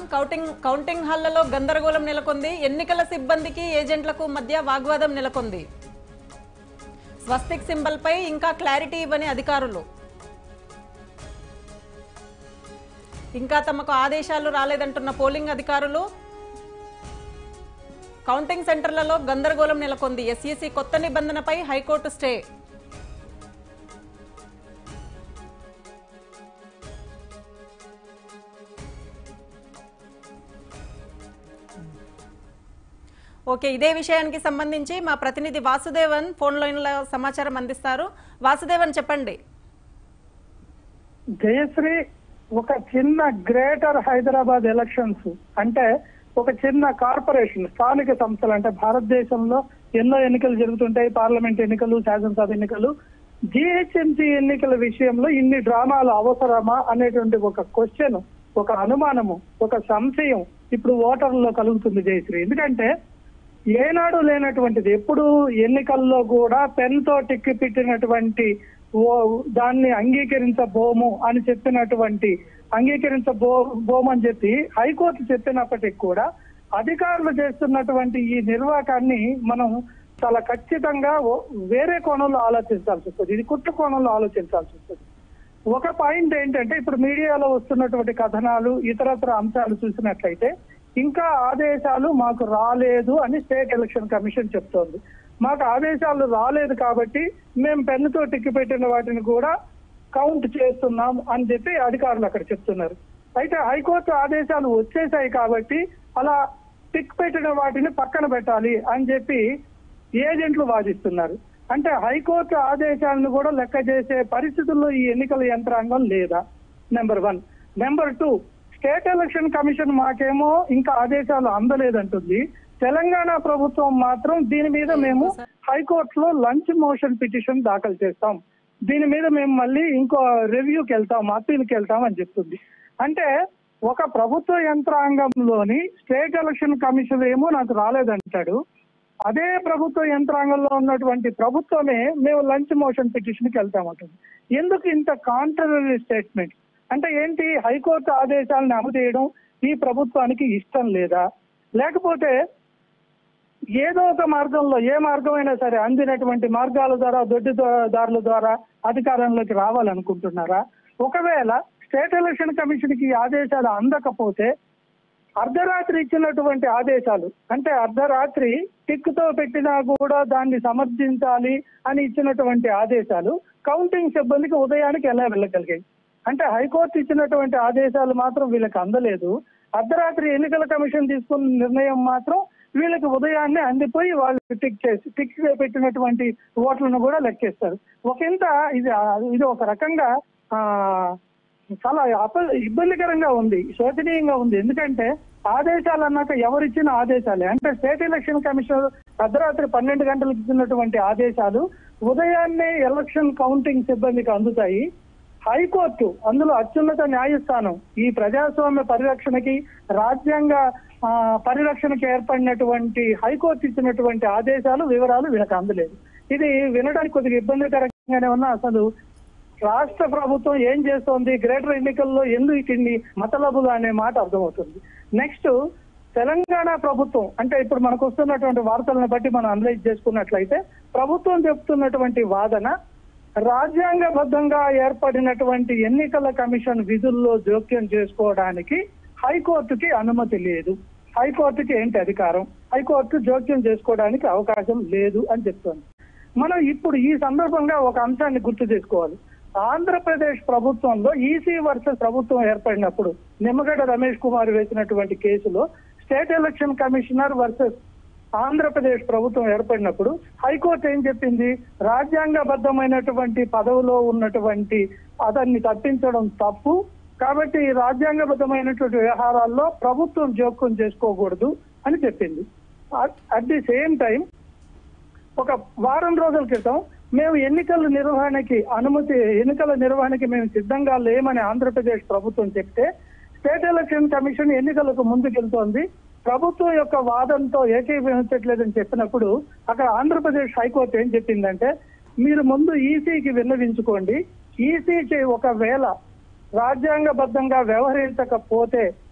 counting counting హాళ్లలో గందరగోళం నెలకొంది ఎన్నికల సిబ్బందికి ఏజెంట్లకు మధ్య వాగ్వాదం నెలకొంది స్వస్తిక్ సింబల్ పై ఇంకా క్లారిటీ ఇవ్వని అధికారులు ఇంకా తమకు ఆదేశాలు రాలేదంటున్న పోలింగ్ అధికారులు కౌంటింగ్ సెంటర్లలో గందరగోళం నెలకొంది ఎస్ఈసి కొత్త నిబంధనపై హైకోర్టు స్టే ఓకే ఇదే విషయానికి సంబంధించి మా ప్రతినిధి వాసుదేవన్ ఫోన్ లైన్లో సమాచారం అందిస్తారు వాసుదేవన్ చెప్పండి జయశ్రీ ఒక చిన్న గ్రేటర్ హైదరాబాద్ ఎలక్షన్స్ అంటే ఒక చిన్న కార్పొరేషన్ స్థానిక సంస్థలు అంటే భారతదేశంలో ఎన్నో ఎన్నికలు జరుగుతుంటాయి పార్లమెంట్ ఎన్నికలు శాసనసభ ఎన్నికలు జిహెచ్ఎంసీ ఎన్నికల విషయంలో ఇన్ని డ్రామాలు అవసరమా అనేటువంటి ఒక క్వశ్చన్ ఒక అనుమానము ఒక సంశయం ఇప్పుడు ఓటర్లలో కలుగుతుంది జయశ్రీ ఎందుకంటే ఏనాడు లేనటువంటిది ఎప్పుడు ఎన్నికల్లో కూడా పెన్ తో టిక్కి పెట్టినటువంటి ఓ- దాన్ని అంగీకరించబోము అని చెప్పినటువంటి అంగీకరించబో బోము అని చెప్పి హైకోర్టు చెప్పినప్పటికీ కూడా అధికారులు చేస్తున్నటువంటి ఈ నిర్వాకాన్ని మనం చాలా ఖచ్చితంగా ఓ- వేరే కోణంలో ఆలోచించాల్సి వస్తుంది ఇది కుట్ర కోణంలో ఆలోచించాల్సి వస్తుంది ఒక పాయింట్ ఏంటంటే ఇప్పుడు మీడియాలో వస్తున్నటువంటి కథనాలు ఇతరత్ర అంశాలు చూసినట్లయితే ఇంకా ఆదేశాలు మాకు రాలేదు అని స్టేట్ ఎలక్షన్ కమిషన్ చెప్తోంది మాకు ఆదేశాలు రాలేదు కాబట్టి మేము పెన్నుతో టిక్కి పెట్టిన వాటిని కూడా కౌంట్ చేస్తున్నాం అని చెప్పి అధికారులు అక్కడ చెప్తున్నారు అయితే హైకోర్టు ఆదేశాలు వచ్చేసాయి కాబట్టి అలా టిక్ పెట్టిన వాటిని పక్కన పెట్టాలి అని చెప్పి ఏజెంట్లు వాదిస్తున్నారు అంటే హైకోర్టు ఆదేశాలను కూడా లెక్క చేసే పరిస్థితుల్లో ఈ ఎన్నికల యంత్రాంగం లేదా number one number two state election commission మాకేమో ఇంకా ఆదేశాలు అందలేదంటుంది తెలంగాణ ప్రభుత్వం మాత్రం దీని మీద మేము హైకోర్టులో లంచ్ మోషన్ పిటిషన్ దాఖలు చేస్తాం దీని మీద మేము మళ్ళీ ఇంకో రివ్యూకి వెళ్తాం అప్పీల్కి వెళ్తాం అని చెప్తుంది అంటే ఒక ప్రభుత్వ యంత్రాంగంలోని స్టేట్ ఎలక్షన్ కమిషన్ ఏమో నాకు రాలేదంటాడు అదే ప్రభుత్వ యంత్రాంగంలో ఉన్నటువంటి ప్రభుత్వమే మేము లంచ్ మోషన్ పిటిషన్ కి వెళ్తామంటుంది ఎందుకు ఇంత కాంట్రరీ స్టేట్మెంట్ అంటే ఏంటి హైకోర్టు ఆదేశాలను అమలు చేయడం ఈ ప్రభుత్వానికి ఇష్టం లేదా లేకపోతే ఏదో ఒక మార్గంలో ఏ మార్గమైనా సరే అందినటువంటి మార్గాల ద్వారా దొడ్డి దా- దారుల ద్వారా అధికారంలోకి రావాలనుకుంటున్నారా ఒకవేళ స్టేట్ ఎలక్షన్ కమిషన్ కి ఈ ఆదేశాలు అందకపోతే అర్ధరాత్రి ఇచ్చినటువంటి ఆదేశాలు అంటే అర్ధరాత్రి టిక్ తో పెట్టినా కూడా దాన్ని సమర్థించాలి అని ఇచ్చినటువంటి ఆదేశాలు కౌంటింగ్ సిబ్బందికి ఉదయానికి ఎలా వెళ్ళగలిగాయి అంటే హైకోర్టు ఇచ్చినటువంటి ఆదేశాలు మాత్రం వీళ్ళకి అందలేదు అర్ధరాత్రి ఎన్నికల కమిషన్ తీసుకున్న నిర్ణయం మాత్రం వీళ్ళకి ఉదయాన్నే అందిపోయి వాళ్ళు టిక్ చేసి టిక్ పెట్టినటువంటి ఓట్లను కూడా లెక్కేస్తారు ఒకంత ఇది ఇది ఒక రకంగా ఆ చాలా అప ఇబ్బందికరంగా ఉంది శోచనీయంగా ఉంది ఎందుకంటే ఆదేశాలు అన్నాక ఎవరిచ్చిన ఆదేశాలే అంటే స్టేట్ ఎలక్షన్ కమిషన్ అర్ధరాత్రి పన్నెండు గంటలకు ఇచ్చినటువంటి ఆదేశాలు ఉదయాన్నే ఎలక్షన్ కౌంటింగ్ సిబ్బందికి అందుతాయి హైకోర్టు అందులో అత్యున్నత న్యాయస్థానం ఈ ప్రజాస్వామ్య పరిరక్షణకి రాజ్యాంగ ఆ, పరిరక్షణకి ఏర్పడినటువంటి హైకోర్టు ఇచ్చినటువంటి ఆదేశాలు వివరాలు వీళ్ళకి అందలేదు ఇది వినడానికి కొద్దిగా ఇబ్బందికరంగానే ఉన్నా అసలు రాష్ట్ర ప్రభుత్వం ఏం చేస్తోంది గ్రేటర్ ఎన్నికల్లో ఎందుకు ఇన్ని మతలబులు అనే మాట అర్థమవుతుంది నెక్స్ట్ తెలంగాణ ప్రభుత్వం అంటే ఇప్పుడు మనకు వస్తున్నటువంటి వార్తలను బట్టి మనం అనలైజ్ చేసుకున్నట్లయితే ప్రభుత్వం చెప్తున్నటువంటి వాదన రాజ్యాంగబద్ధంగా ఏర్పడినటువంటి ఎన్నికల కమిషన్ విధుల్లో జోక్యం చేసుకోవడానికి హైకోర్టుకి అనుమతి లేదు హైకోర్టుకి ఏంటి అధికారం హైకోర్టు జోక్యం చేసుకోవడానికి అవకాశం లేదు అని చెప్తోంది మనం ఇప్పుడు ఈ సందర్భంగా ఒక అంశాన్ని గుర్తు చేసుకోవాలి ఆంధ్రప్రదేశ్ ప్రభుత్వంలో ఈసీ వర్సెస్ ప్రభుత్వం ఏర్పడినప్పుడు నిమ్మగడ్డ రమేష్ కుమార్ వేసినటువంటి కేసులో state election commissioner versus Andhra Pradesh ప్రభుత్వం ఏర్పడినప్పుడు హైకోర్టు ఏం చెప్పింది రాజ్యాంగబద్ధమైనటువంటి పదవిలో ఉన్నటువంటి అతన్ని తప్పించడం తప్పు కాబట్టి రాజ్యాంగబద్ధమైనటువంటి వ్యవహారాల్లో ప్రభుత్వం జోక్యం చేసుకోకూడదు అని చెప్పింది అట్ ది సేమ్ టైం ఒక వారం రోజుల క్రితం మేము ఎన్నికల నిర్వహణకి అనుమతి ఎన్నికల నిర్వహణకి మేము సిద్ధంగా లేమని ఆంధ్రప్రదేశ్ ప్రభుత్వం చెప్తే స్టేట్ ఎలక్షన్ కమిషన్ ఎన్నికలకు ముందుకెళ్తోంది ప్రభుత్వం యొక్క వాదంతో ఏకీభవించట్లేదని చెప్పినప్పుడు అక్కడ ఆంధ్రప్రదేశ్ హైకోర్టు ఏం చెప్పిందంటే మీరు ముందు ఈసీకి విన్నవించుకోండి ఈసీకి ఒకవేళ రాజ్యాంగబద్ధంగా వ్యవహరించకపోతే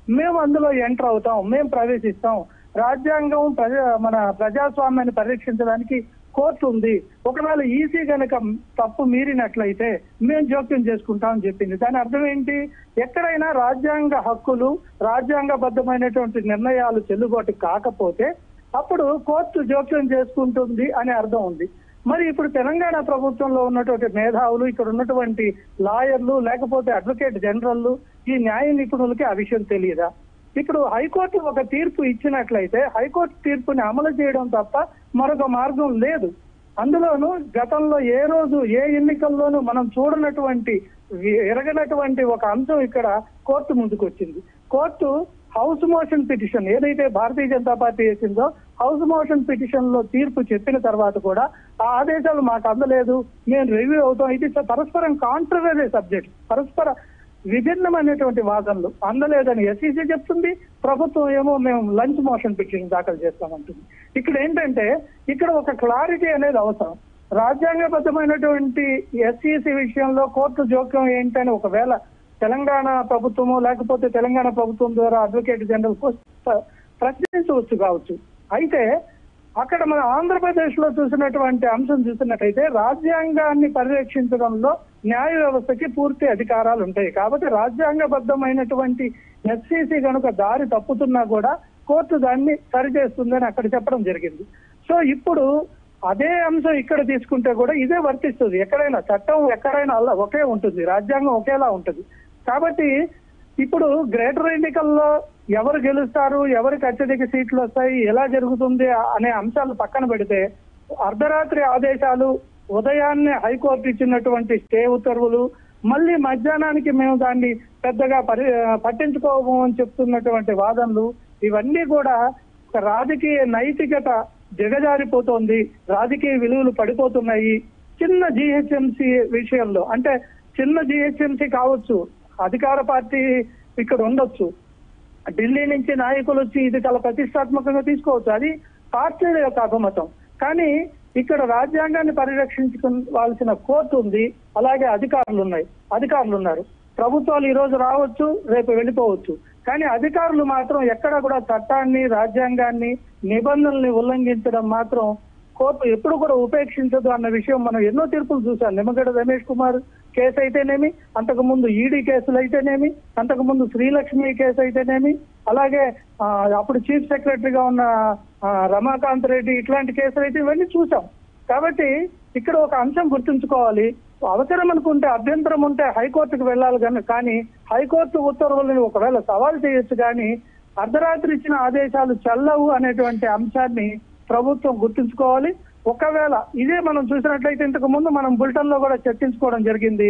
మేము అందులో ఎంటర్ అవుతాం మేము ప్రవేశిస్తాం రాజ్యాంగం ప్రజా మన ప్రజాస్వామ్యాన్ని పరిరక్షించడానికి కోర్టు ఉంది ఒకవేళ ఈసీ గనక తప్పు మీరినట్లయితే మేము జోక్యం చేసుకుంటాం అని చెప్పింది దాని అర్థం ఏంటి ఎక్కడైనా రాజ్యాంగ హక్కులు రాజ్యాంగబద్ధమైనటువంటి నిర్ణయాలు చెల్లుబాటు కాకపోతే అప్పుడు కోర్టు జోక్యం చేసుకుంటుంది అనే అర్థం ఉంది మరి ఇప్పుడు తెలంగాణ ప్రభుత్వంలో ఉన్నటువంటి మేధావులు ఇక్కడ ఉన్నటువంటి లాయర్లు లేకపోతే అడ్వకేట్ జనరల్ ఈ న్యాయ నిపుణులకి ఆ విషయం తెలియదా ఇప్పుడు హైకోర్టు ఒక తీర్పు ఇచ్చినట్లయితే హైకోర్టు తీర్పుని అమలు చేయడం తప్ప మరొక మార్గం లేదు అందులోనూ గతంలో ఏ రోజు ఏ ఎన్నికల్లోనూ మనం చూడనటువంటి వి- ఎరగనటువంటి ఒక అంశం ఇక్కడ కోర్టు ముందుకు వచ్చింది కోర్టు హౌస్ మోషన్ పిటిషన్ ఏదైతే భారతీయ జనతా పార్టీ వేసిందో హౌస్ మోషన్ పిటిషన్ లో తీర్పు చెప్పిన తర్వాత కూడా ఆ ఆదేశాలు మాకు అందలేదు మేము రివ్యూ అవుతాం ఇది పరస్పరం కాంట్రవరీ సబ్జెక్ట్ పరస్పర విభిన్నమైనటువంటి వాదనలు అందలేదని ఎస్ఈసీ చెప్తుంది ప్రభుత్వం ఏమో మేము లంచ్ మోషన్ పిటిషన్ దాఖలు చేస్తామంటుంది ఇక్కడ ఏంటంటే ఇక్కడ ఒక క్లారిటీ అనేది అవసరం రాజ్యాంగబద్ధమైనటువంటి ఎస్ఈసీ విషయంలో కోర్టు జోక్యం ఏంటని ఒకవేళ తెలంగాణ ప్రభుత్వము లేకపోతే తెలంగాణ ప్రభుత్వం ద్వారా అడ్వకేట్ జనరల్ కు ప్ర- ప్రశ్నించవచ్చు కావచ్చు అయితే అక్కడ మన ఆంధ్రప్రదేశ్ లో చూసినటువంటి అంశం చూసినట్టయితే రాజ్యాంగాన్ని పరిరక్షించడంలో న్యాయ వ్యవస్థకి పూర్తి అధికారాలు ఉంటాయి కాబట్టి రాజ్యాంగబద్ధమైనటువంటి ఎస్సీసీ కనుక దారి తప్పుతున్నా కూడా కోర్టు దాన్ని సరిచేస్తుందని అక్కడ చెప్పడం జరిగింది సో ఇప్పుడు అదే అంశం ఇక్కడ తీసుకుంటే కూడా ఇదే వర్తిస్తుంది ఎక్కడైనా చట్టం ఎక్కడైనా అలా ఒకే ఉంటుంది రాజ్యాంగం ఒకేలా ఉంటుంది కాబట్టి ఇప్పుడు గ్రేటర్ ఎన్నికల్లో ఎవరు గెలుస్తారు ఎవరికి అత్యధిక సీట్లు వస్తాయి ఎలా జరుగుతుంది అనే అంశాలు పక్కన పెడితే అర్ధరాత్రి ఆదేశాలు ఉదయాన్నే హైకోర్టు ఇచ్చినటువంటి స్టే ఉత్తర్వులు మళ్ళీ మధ్యాహ్నానికి మేము దాన్ని పెద్దగా పరి పట్టించుకోము అని చెప్తున్నటువంటి వాదనలు ఇవన్నీ కూడా ఒక రాజకీయ నైతికత దిగజారిపోతోంది రాజకీయ విలువలు పడిపోతున్నాయి చిన్న జిహెచ్ఎంసి విషయంలో అంటే చిన్న జిహెచ్ఎంసి కావచ్చు అధికార పార్టీ ఇక్కడ ఉండొచ్చు ఢిల్లీ నుంచి నాయకులు వచ్చి ఇది చాలా ప్రతిష్టాత్మకంగా తీసుకోవచ్చు అది పార్టీల యొక్క అభిమతం కానీ ఇక్కడ రాజ్యాంగాన్ని పరిరక్షించుకోవాల్సిన కోర్టు ఉంది అలాగే అధికారులు ఉన్నాయి అధికారులు ఉన్నారు ప్రభుత్వాలు ఈ రోజు రావచ్చు రేపు వెళ్ళిపోవచ్చు కానీ అధికారులు మాత్రం ఎక్కడ కూడా చట్టాన్ని రాజ్యాంగాన్ని నిబంధనల్ని ఉల్లంఘించడం మాత్రం కోర్టు ఎప్పుడు కూడా ఉపేక్షించదు అన్న విషయం మనం ఎన్నో తీర్పులు చూసాం నిమ్మగడ్డ రమేష్ కుమార్ కేసు అయితేనేమి అంతకు ముందు ఈడీ కేసులు అయితేనేమి అంతకు ముందు శ్రీలక్ష్మి కేసు అయితేనేమి అలాగే ఆ, అప్పుడు చీఫ్ సెక్రటరీగా ఉన్న ఆ, రమాకాంత్ రెడ్డి ఇట్లాంటి కేసులు అయితే ఇవన్నీ చూసాం కాబట్టి ఇక్కడ ఒక అంశం గుర్తుంచుకోవాలి అవసరం అనుకుంటే అభ్యంతరం ఉంటే హైకోర్టుకు వెళ్ళాలి కానీ కానీ హైకోర్టు ఉత్తర్వులను ఒకవేళ సవాల్ చేయొచ్చు కానీ అర్ధరాత్రి ఇచ్చిన ఆదేశాలు చెల్లవు అనేటువంటి అంశాన్ని ప్రభుత్వం గుర్తుంచుకోవాలి ఒకవేళ ఇదే మనం చూసినట్లయితే ఇంతకు ముందు మనం బులెటిన్ లో కూడా చర్చించుకోవడం జరిగింది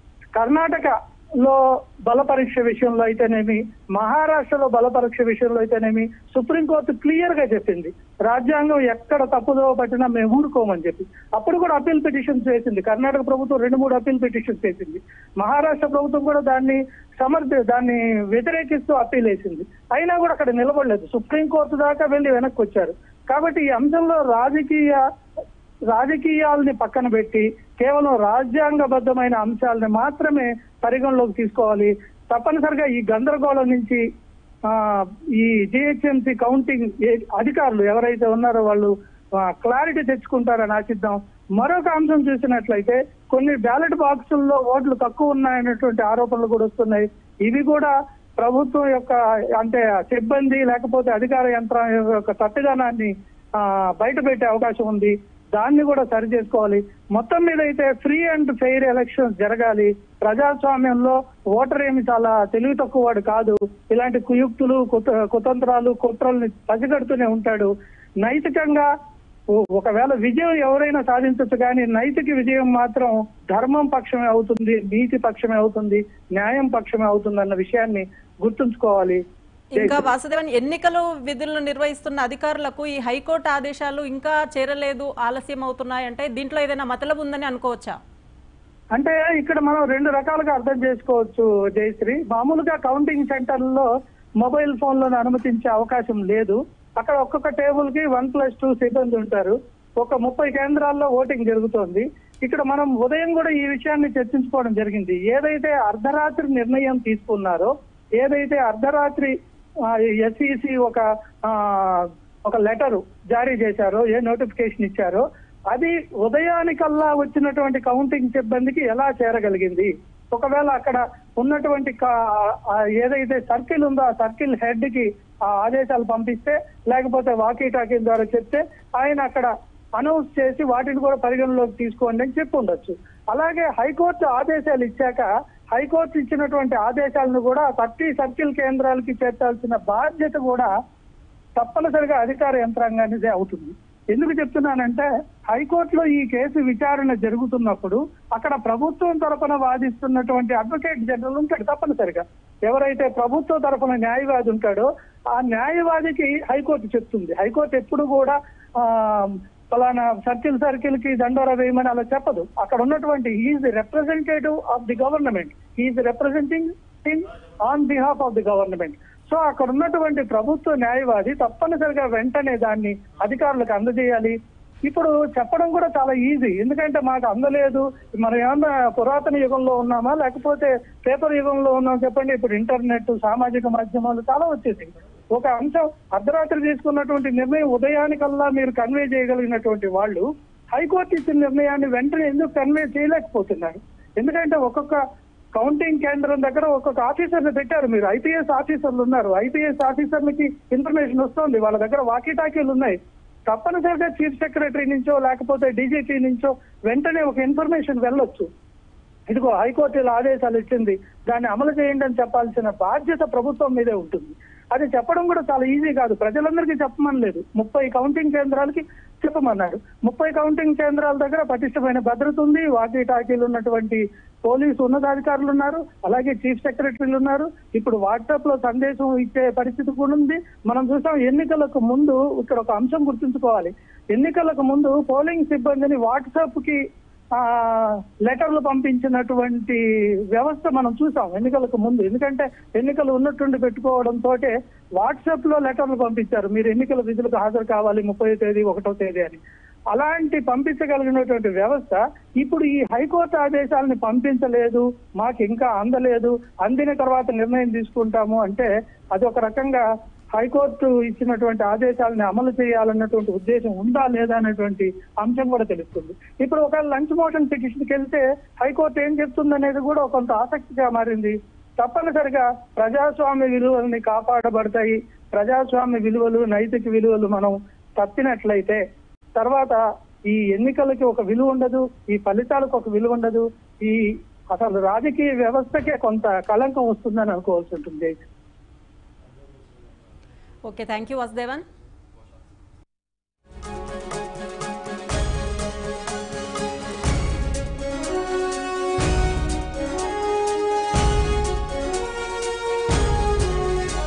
కర్ణాటకలో బల పరీక్ష విషయంలో అయితేనేమి మహారాష్ట్రలో బల పరీక్ష విషయంలో అయితేనేమి సుప్రీంకోర్టు క్లియర్ గా చెప్పింది రాజ్యాంగం ఎక్కడ తప్పుదో పట్టినా మేము ఊరుకోమని చెప్పి అప్పుడు కూడా అప్పీల్ పిటిషన్స్ వేసింది కర్ణాటక ప్రభుత్వం రెండు మూడు అప్పీల్ పిటిషన్స్ వేసింది మహారాష్ట్ర ప్రభుత్వం కూడా దాన్ని సమర్థ దాన్ని వ్యతిరేకిస్తూ అప్పీల్ వేసింది అయినా కూడా అక్కడ నిలబడలేదు సుప్రీంకోర్టు దాకా వెళ్ళి వెనక్కి వచ్చారు కాబట్టి ఈ అంశంలో రాజకీయ రాజకీయాలని పక్కన పెట్టి కేవలం రాజ్యాంగబద్ధమైన అంశాలని మాత్రమే పరిగణలోకి తీసుకోవాలి తప్పనిసరిగా ఈ గందరగోళం నుంచి ఆ ఈ జిహెచ్ఎంసీ కౌంటింగ్ ఏ- అధికారులు ఎవరైతే ఉన్నారో వాళ్ళు క్లారిటీ తెచ్చుకుంటారని ఆశిద్దాం మరొక అంశం చూసినట్లయితే కొన్ని బ్యాలెట్ బాక్సుల్లో ఓట్లు తక్కువ ఉన్నాయనేటువంటి ఆరోపణలు కూడా వస్తున్నాయి ఇవి కూడా ప్రభుత్వం యొక్క అంటే సిబ్బంది లేకపోతే అధికార యంత్రాంగం యొక్క తప్పిదనాన్ని ఆ, బయట పెట్టే అవకాశం ఉంది దాన్ని కూడా సరి చేసుకోవాలి మొత్తం మీద అయితే ఫ్రీ అండ్ ఫెయిర్ ఎలక్షన్స్ జరగాలి ప్రజాస్వామ్యంలో ఓటర్ ఏమి చాలా తెలివి తక్కువ వాడు కాదు ఇలాంటి కుయుక్తులు కుత- కుతంత్రాలు కుట్రల్ని పసిగడుతూనే ఉంటాడు నైతికంగా ఓ- ఒకవేళ విజయం ఎవరైనా సాధించవచ్చు కానీ నైతిక విజయం మాత్రం ధర్మం పక్షమే అవుతుంది నీతి పక్షమే అవుతుంది న్యాయం పక్షమే అవుతుంది అన్న విషయాన్ని గుర్తుంచుకోవాలి ఇంకా వాసుదేవన్ ఎన్నికలు విధులను నిర్వహిస్తున్న అధికారులకు ఈ హైకోర్టు ఆదేశాలు ఇంకా చేరలేదు ఆలస్యం అవుతున్నాయి అంటే దీంట్లో ఏదైనా మతలబు ఉందని అనుకోవచ్చా అంటే ఇక్కడ మనం రెండు రకాలుగా అర్థం చేసుకోవచ్చు జయశ్రీ మామూలుగా కౌంటింగ్ సెంటర్లో మొబైల్ ఫోన్లను అనుమతించే అవకాశం లేదు అక్కడ ఒక్కొక్క టేబుల్ కి వన్ ప్లస్ టూ సిబ్బంది ఉంటారు ఒక ముప్పై కేంద్రాల్లో ఓటింగ్ జరుగుతోంది ఇక్కడ మనం ఉదయం కూడా ఈ విషయాన్ని చర్చించుకోవడం జరిగింది ఏదైతే అర్ధరాత్రి నిర్ణయం తీసుకున్నారో ఏదైతే అర్ధరాత్రి ఎస్ఈసి ఒక ఆ, ఒక లెటర్ జారీ చేశారో ఏ నోటిఫికేషన్ ఇచ్చారో అది ఉదయానికల్లా వచ్చినటువంటి కౌంటింగ్ సిబ్బందికి ఎలా చేరగలిగింది ఒకవేళ అక్కడ ఉన్నటువంటి కా- ఆ ఏదైతే సర్కిల్ ఉందో ఆ సర్కిల్ హెడ్ కి ఆ ఆదేశాలు పంపిస్తే లేకపోతే వాకీ టాకీ ద్వారా చెప్తే ఆయన అక్కడ అనౌన్స్ చేసి వాటిని కూడా పరిగణలోకి తీసుకోండి అని చెప్పి ఉండొచ్చు అలాగే హైకోర్టు ఆదేశాలు ఇచ్చాక హైకోర్టు ఇచ్చినటువంటి ఆదేశాలను కూడా థర్టీ సర్కిల్ కేంద్రాలకి చేర్చాల్సిన బాధ్యత కూడా తప్పనిసరిగా అధికార యంత్రాంగానిదే అవుతుంది ఎందుకు చెప్తున్నానంటే హైకోర్టులో ఈ కేసు విచారణ జరుగుతున్నప్పుడు అక్కడ ప్రభుత్వం తరపున వాదిస్తున్నటువంటి అడ్వకేట్ జనరల్ ఉంటాడు తప్పనిసరిగా ఎవరైతే ప్రభుత్వ తరపున న్యాయవాది ఉంటాడో ఆ న్యాయవాదికి హైకోర్టు చెప్తుంది హైకోర్టు ఎప్పుడు కూడా ఆ ఫలానా సర్కిల్ సర్కిల్ కి దండోరా వేయమని అలా చెప్పదు అక్కడ ఉన్నటువంటి is representative of the government is representing on behalf of the government so అక్కడ ఉన్నటువంటి ప్రభుత్వ న్యాయవాది తప్పనిసరిగా వెంటనే దాన్ని అధికారులకు అందజేయాలి ఇప్పుడు చెప్పడం కూడా చాలా ఈజీ ఎందుకంటే మాకు అందలేదు మనం ఏమన్నా పురాతన యుగంలో ఉన్నామా లేకపోతే పేపర్ యుగంలో ఉన్నాం చెప్పండి ఇప్పుడు ఇంటర్నెట్ సామాజిక మాధ్యమాలు చాలా వచ్చేసి ఒక అంశం అర్ధరాత్రి తీసుకున్నటువంటి నిర్ణయం ఉదయానికల్లా మీరు కన్వే చేయగలిగినటువంటి వాళ్ళు హైకోర్టు ఇచ్చిన నిర్ణయాన్ని వెంటనే ఎందుకు కన్వే చేయలేకపోతున్నారు ఎందుకంటే ఒక్కొక్క కౌంటింగ్ కేంద్రం దగ్గర ఒక్కొక్క ఆఫీసర్ని పెట్టారు మీరు ఐపీఎస్ ఆఫీసర్లు ఉన్నారు ఐపీఎస్ ఆఫీసర్లకి ఇన్ఫర్మేషన్ వస్తుంది వాళ్ళ దగ్గర వాకీ టాకీలు ఉన్నాయి తప్పనిసరిగా చీఫ్ సెక్రటరీ నుంచో లేకపోతే డీజీపీ నుంచో వెంటనే ఒక ఇన్ఫర్మేషన్ వెళ్ళొచ్చు ఇదిగో హైకోర్టు ఇలా ఆదేశాలు ఇచ్చింది దాన్ని అమలు చేయండి అని చెప్పాల్సిన బాధ్యత ప్రభుత్వం మీదే ఉంటుంది అది చెప్పడం కూడా చాలా ఈజీ కాదు ప్రజలందరికీ చెప్పమని లేదు ముప్పై కౌంటింగ్ కేంద్రాలకి చెప్పమన్నారు ముప్పై కౌంటింగ్ కేంద్రాల దగ్గర పటిష్టమైన భద్రత ఉంది వాకీ టాకీలు ఉన్నటువంటి పోలీసు ఉన్నతాధికారులు ఉన్నారు అలాగే చీఫ్ సెక్రటరీలు ఉన్నారు ఇప్పుడు వాట్సాప్ లో సందేశం ఇచ్చే పరిస్థితి కూడా ఉంది మనం చూసాం ఎన్నికలకు ముందు ఇక్కడ ఒక అంశం గుర్తుంచుకోవాలి ఎన్నికలకు ముందు పోలింగ్ సిబ్బందిని వాట్సాప్ కి ఆ లెటర్లు పంపించినటువంటి వ్యవస్థ మనం చూసాం ఎన్నికలకు ముందు ఎందుకంటే ఎన్నికలు ఉన్నట్టుండి పెట్టుకోవడం తోటే వాట్సాప్ లో లెటర్లు పంపించారు మీరు ఎన్నికల విధులకు హాజరు కావాలి ముప్పై తేదీ ఒకటో తేదీ అని అలాంటి పంపించగలిగినటువంటి వ్యవస్థ ఇప్పుడు ఈ హైకోర్టు ఆదేశాలను పంపించలేదు మాకు ఇంకా అందలేదు అందిన తర్వాత నిర్ణయం తీసుకుంటాము అంటే అది ఒక రకంగా హైకోర్టు ఇచ్చినటువంటి ఆదేశాలను అమలు చేయాలన్నటువంటి ఉద్దేశం ఉందా లేదా అనేటువంటి అంశం కూడా తెలుస్తుంది ఇప్పుడు ఒక లంచ్ మోషన్ పిటిషన్కి వెళ్తే హైకోర్టు ఏం చెప్తుంది అనేది కూడా కొంత ఆసక్తిగా మారింది తప్పనిసరిగా ప్రజాస్వామ్య విలువల్ని కాపాడబడతాయి ప్రజాస్వామ్య విలువలు నైతిక విలువలు మనం తప్పినట్లయితే తర్వాత ఈ ఎన్నికలకి ఒక విలువ ఉండదు ఈ ఫలితాలకు ఒక విలువ ఉండదు ఈ అసలు రాజకీయ వ్యవస్థకే కొంత కళంకం వస్తుందని అనుకోవాల్సి ఉంటుంది ఓకే థ్యాంక్ యూ వసుదేవన్